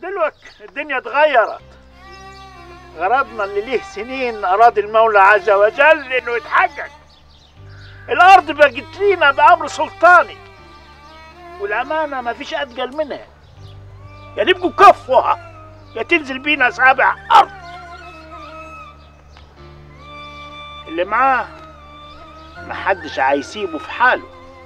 دلوقتي الدنيا اتغيرت غرضنا اللي ليه سنين أراد المولى عز وجل إنه يتحقق الأرض بقت لينا بأمر سلطاني والأمانة ما فيش أتقل منها يا نبقوا كفوها يا تنزل بينا سابع أرض اللي معاه محدش عايسيبه في حاله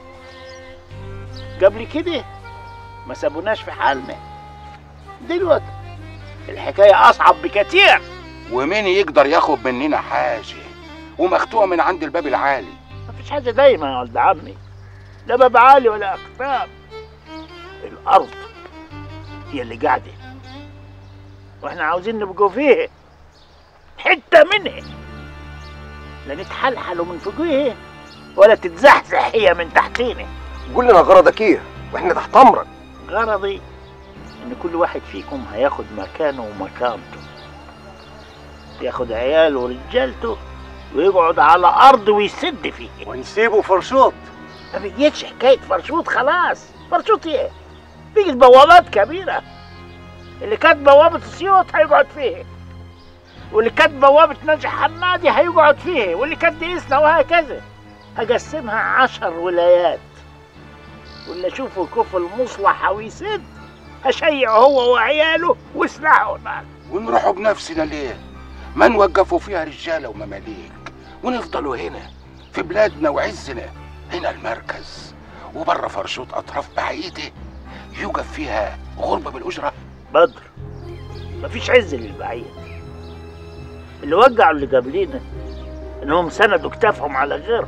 قبل كده ما سابوناش في حالنا دلوقتي الحكاية أصعب بكتير ومين يقدر ياخد مننا حاجة ومختوقة من عند الباب العالي مفيش حاجة دايما يا ولد عمي لا باب عالي ولا أقطاب الأرض هي اللي قاعدة وإحنا عاوزين نبقوا فيها حتة منها لا نتحلحلوا من فوقيها ولا تتزحزح هي من تحتينا قول لنا غرضك ايه واحنا تحت امرك غرضي إن كل واحد فيكم هياخد مكانه ومكانته ياخد عياله ورجالته ويقعد على أرض ويسد فيه ونسيبه فرشوط ما بقيتش حكاية فرشوط خلاص فرشوط ايه؟ بقت بوابات كبيرة اللي كانت بوابة السيوط هيقعد فيه واللي كانت بوابة نجح حمادي هيقعد فيه واللي كانت ديسنا وهكذا هقسمها عشر ولايات واللي اشوفه كف المصلحة ويسد هشيع هو وعياله وسلاحه هناك ونروحوا بنفسنا ليه ما نوقفوا فيها رجالة ومماليك ونفضلوا هنا في بلادنا وعزنا هنا المركز وبره فرشوط أطراف بعيدة يوقف فيها غربة بالأجرة بدر مفيش عز للبعيد اللي وقعوا اللي قبلينا انهم سندوا كتافهم على غيرهم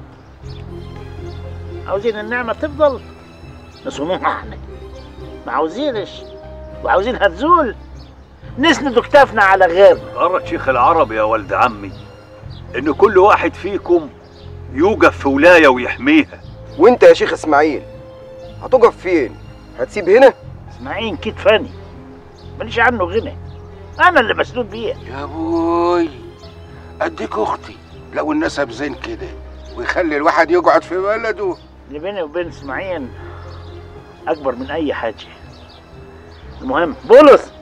عاوزين النعمة تفضل نصونوها احنا ما عاوزينش وعاوزينها تزول نسندوا كتافنا على غيرنا غرض شيخ العرب يا ولد عمي ان كل واحد فيكم يوقف في ولايه ويحميها وانت يا شيخ اسماعيل هتقف فين هتسيب هنا اسماعيل كتفاني ماليش عنه غنى انا اللي مسنود بيه يا بوي أديك أختي لو النسب زين كده ويخلي الواحد يقعد في بلده اللي بيني وبين اسماعيل اكبر من اي حاجه المهم بولس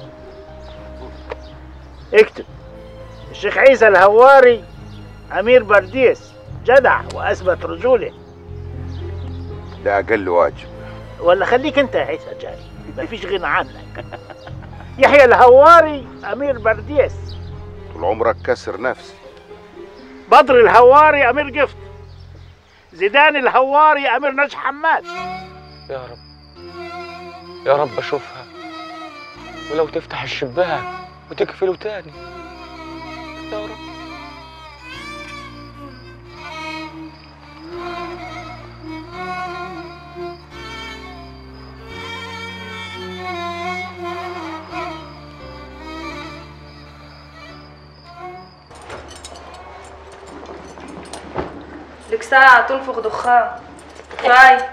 اكتب الشيخ عيسى الهواري امير برديس جدع واثبت رجوله ده أقل واجب ولا خليك انت يا عيسى جاي مفيش غنى عنك يحيى الهواري امير برديس طول عمرك كسر نفسي بدر الهواري امير قفط زيدان الهواري امير نجح حماد يا رب يا رب اشوفها ولو تفتح الشباك وتقفله تاني يا رب لك ساعة تنفخ دخان كفاية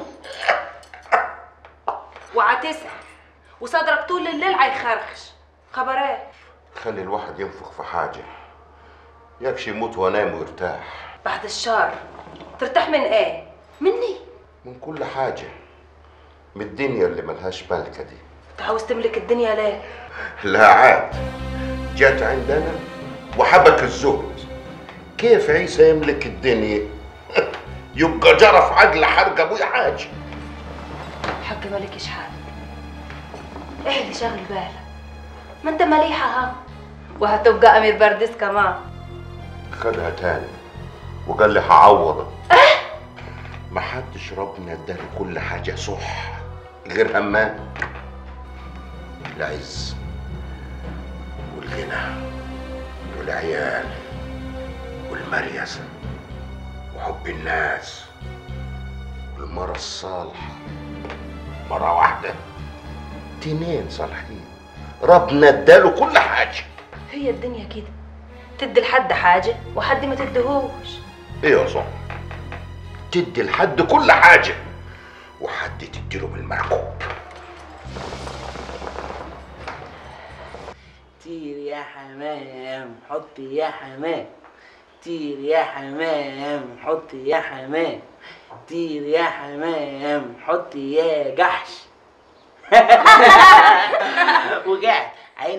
وعتسع وصدرك طول الليل عيخرخش خبرات خلي الواحد ينفخ في حاجة يكشي يموت وانام ويرتاح بعد الشر ترتاح من ايه؟ مني من كل حاجة من الدنيا اللي ملهاش ملكة دي انت عاوز تملك الدنيا ليه؟ لا عاد جت عندنا وحبك الزهد كيف عيسى يملك الدنيا يبقى جرى في عقل حرق ابويا حاجة حق مالكش حال ايه اللي شاغل بالك؟ ما انت مليحة ها وهتبقى امير برديس كمان خدها تاني وقال لي هعوضك ما حدش ربنا اداله كل حاجة صح غير همان العز والغنى والعيال والمريسة وحب الناس والمرة الصالحة مرة واحدة تنين صالحين ربنا اداله كل حاجة هي الدنيا كده تدي لحد حاجة وحد ما تديهوش ايه يا صاحبي تدي لحد كل حاجة وحد تديله بالمركوب طير يا حمام حط يا حمام طير يا حمام حط يا حمام طير يا حمام حط يا جحش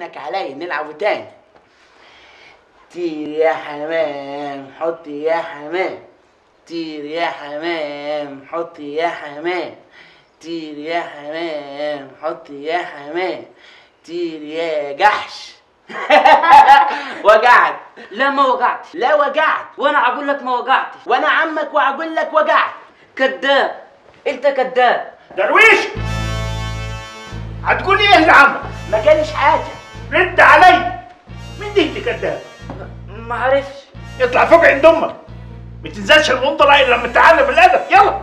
منك عليا نلعبوا تاني طير يا حمام حط يا حمام طير يا حمام حط يا حمام طير يا حمام حط يا حمام طير يا جحش وجعت لا ما وقعت لا وجعت وانا اقول لك ما وقعتش وانا عمك واقول لك وجعت كذاب انت كذاب درويش هتقول ايه لعمك ما جاليش حاجه رد علي مين دي اللي كذاب ما عرفش اطلع فوق عند امك ما تنزلش المنظرة الا لما تتعلم الادب يلا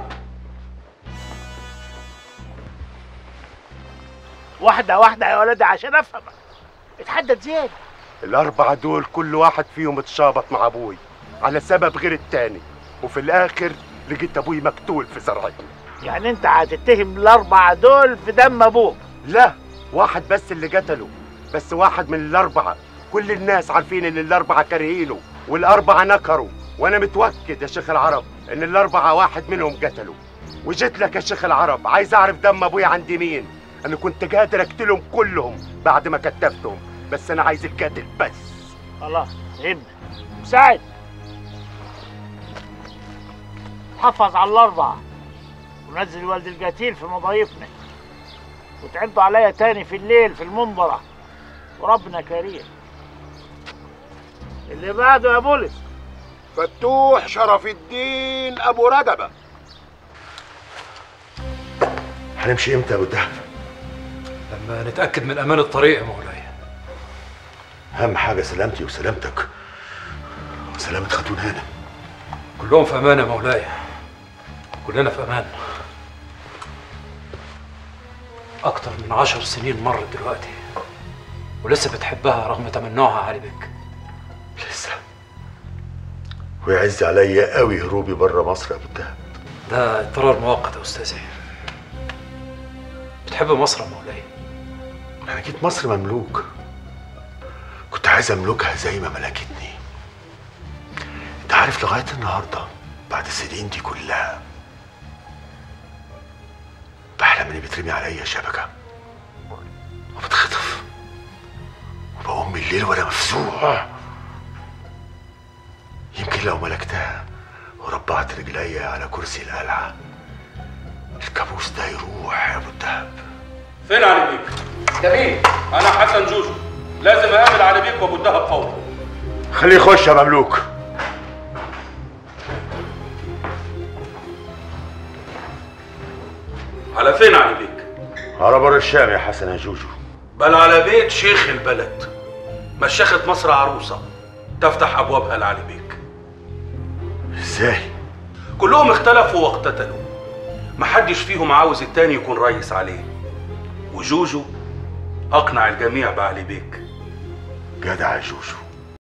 واحدة واحدة يا ولدي عشان افهمك اتحدد زيادة الأربعة دول كل واحد فيهم اتشابط مع أبوي على سبب غير التاني وفي الآخر لقيت أبوي مقتول في زرعتي يعني انت هتتهم الاربعة دول في دم ابوك لا واحد بس اللي قتله بس واحد من الأربعة كل الناس عارفين إن الأربعة كارهينه والأربعة نكروا وأنا متوكد يا شيخ العرب إن الأربعة واحد منهم قتلوا وجيت لك يا شيخ العرب عايز أعرف دم أبوي عند مين أنا كنت قادر أقتلهم كلهم بعد ما كتفتهم بس أنا عايز القاتل بس خلاص فهمنا مساعد حافظ على الأربعة ونزل والد القتيل في مضايفنا وتعدوا عليا تاني في الليل في المنظرة وربنا كريم اللي بعده يا بولس فتوح شرف الدين أبو رجبة هنمشي امتى يا ابو الدهب؟ لما نتأكد من أمان الطريق يا مولاي اهم حاجه سلامتي وسلامتك وسلامه خاتون هانم كلهم في أمان يا مولاي كلنا في أمان أكتر من عشر سنين مرت دلوقتي ولسه بتحبها رغم تمنعها علي بك لسه ويعز عليا قوي هروبي بره مصر يا ابو الدهب ده اضطرار مؤقت يا أستاذي بتحب مصر يا مولاي انا جيت مصر مملوك كنت عايز املكها زي ما ملكتني انت عارف لغايه النهارده بعد السنين دي كلها بحلم اني بترمي عليا شبكه وبتخطف وبقوم بالليل وانا مفزوع يمكن لو ملكتها وربعت رجليا على كرسي القلعه الكابوس ده يروح يا ابو الدهب فين علي بيك؟ جميل أنا حسن جوجو لازم أقابل علي بيك وأبو الدهب فورا خليه يخش يا مملوك على فين علي بيك؟ على بر الشام يا حسن يا جوجو بل على بيت شيخ البلد مشيخة مصر عروسة تفتح أبوابها لعلي بيك ازاي؟ كلهم اختلفوا واقتتلوا محدش فيهم عاوز التاني يكون رئيس عليه وجوجو أقنع الجميع بعلي بيك جدع يا جوجو